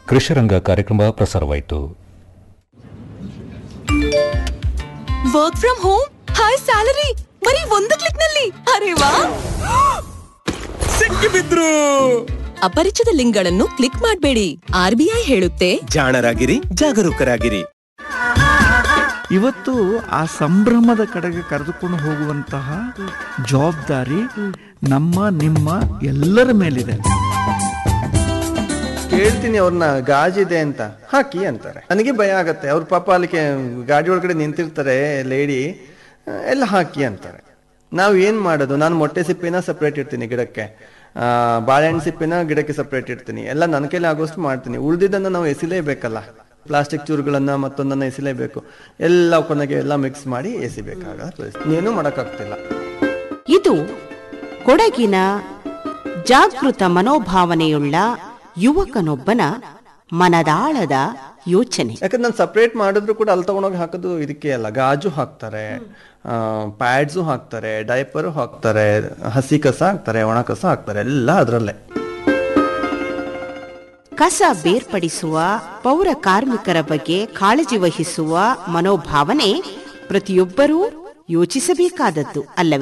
ಕೃಷಿರಂಗ ಕಾರ್ಯಕ್ರಮ ಪ್ರಸಾರವಾಯಿತು work from home high salary ಬರೀ ಒಂದು ಕ್ಲಿಕ್ ನಲ್ಲಿ ಅರೆ ವಾ ಸಿಕ್ಕಿಬಿದ್ರು ಅಪರಿಚಿತ ಲಿಂಕ್ಗಳನ್ನು ಕ್ಲಿಕ್ ಮಾಡಬೇಡಿ ಆರ್ಬಿಐ ಹೇಳುತ್ತೆ ಜಾಣರಾಗಿರಿ ಜಾಗರೂಕರಾಗಿರಿ ಇವತ್ತು ಆ ಸಂಭ್ರಮದ ಕಡೆಗೆ ಕರೆದುಕೊಂಡು ಹೋಗುವಂತಹ ಜವಾಬ್ದಾರಿ ನಮ್ಮ ನಿಮ್ಮ ಎಲ್ಲರ ಮೇಲಿದೆ ಕೇಳ್ತೀನಿ ಅವ್ರನ್ನ ಗಾಜಿದೆ ಅಂತ ಹಾಕಿ ಅಂತಾರೆ ನನಗೆ ಭಯ ಆಗತ್ತೆ ಅವ್ರ ಪಾಪ ಅಲ್ಲಿಗೆ ಗಾಡಿ ಒಳಗಡೆ ನಿಂತಿರ್ತಾರೆ ಲೇಡಿ ಎಲ್ಲ ಹಾಕಿ ಅಂತಾರೆ ನಾವು ಏನ್ ಮಾಡೋದು ನಾನು ಮೊಟ್ಟೆ ಸಿಪ್ಪೆನ ಸಪ್ರೇಟ್ ಇಡ್ತೀನಿ ಗಿಡಕ್ಕೆ ಆ, ಬಾಳೆಹಣ್ಣು ಸಿಪ್ಪೆನ ಗಿಡಕ್ಕೆ ಸಪ್ರೇಟ್ ಇಡ್ತೀನಿ ಎಲ್ಲ ನನ್ನ ಕೈಲಿ ಆಗೋಷ್ಟು ಮಾಡ್ತೀನಿ ಉಳಿದಿದ್ದನ್ನ ನಾವು ಎಸಿಲೇಬೇಕಲ್ಲ ಪ್ಲಾಸ್ಟಿಕ್ ಚೂರುಗಳನ್ನ ಮತ್ತೊಂದನ್ನ ಎಸಿಲೇಬೇಕು ಎಲ್ಲ ಕೊನೆಗೆ ಎಲ್ಲ ಮಿಕ್ಸ್ ಮಾಡಿ ಎಸಿಬೇಕಾಗ ಪರಿಸ್ಥಿತಿ ಏನೂ ಮಾಡೋಕ್ಕಾಗ್ತಿಲ್ಲ ಇದು ಕೊಡಗಿನ ಜಾಗೃತ ಮನೋಭಾವನೆಯುಳ್ಳ ಯುವಕನೊಬ್ಬನ ಮನದಾಳದ ಯೋಚನೆ ಯಾಕಂದ್ರೆ ನಾನು ಸಪ್ರೇಟ್ ಮಾಡಿದ್ರು ಕೂಡ ಅಲ್ಲಿ ತಗೊಂಡೋಗಿ ಹಾಕೋದು ಇದಕ್ಕೆ ಅಲ್ಲ ಗಾಜು ಹಾಕ್ತಾರೆ ಪ್ಯಾಡ್ಸು ಹಾಕ್ತಾರೆ ಡೈಪರು ಹಾಕ್ತಾರೆ ಹಸಿ ಕಸ ಹಾಕ್ತಾರೆ ಒಣ ಕಸ ಹಾಕ್ತಾರೆ ಎಲ್ಲ ಅದರಲ್ಲೇ ಕಸ ಬೇರ್ಪಡಿಸುವ ಪೌರ ಕಾರ್ಮಿಕರ ಬಗ್ಗೆ ಕಾಳಜಿ ವಹಿಸುವ ಮನೋಭಾವನೆ ಪ್ರತಿಯೊಬ್ಬರೂ ಯೋಚಿಸಬೇಕಾದದ್ದು ಅಲ್ಲವೇ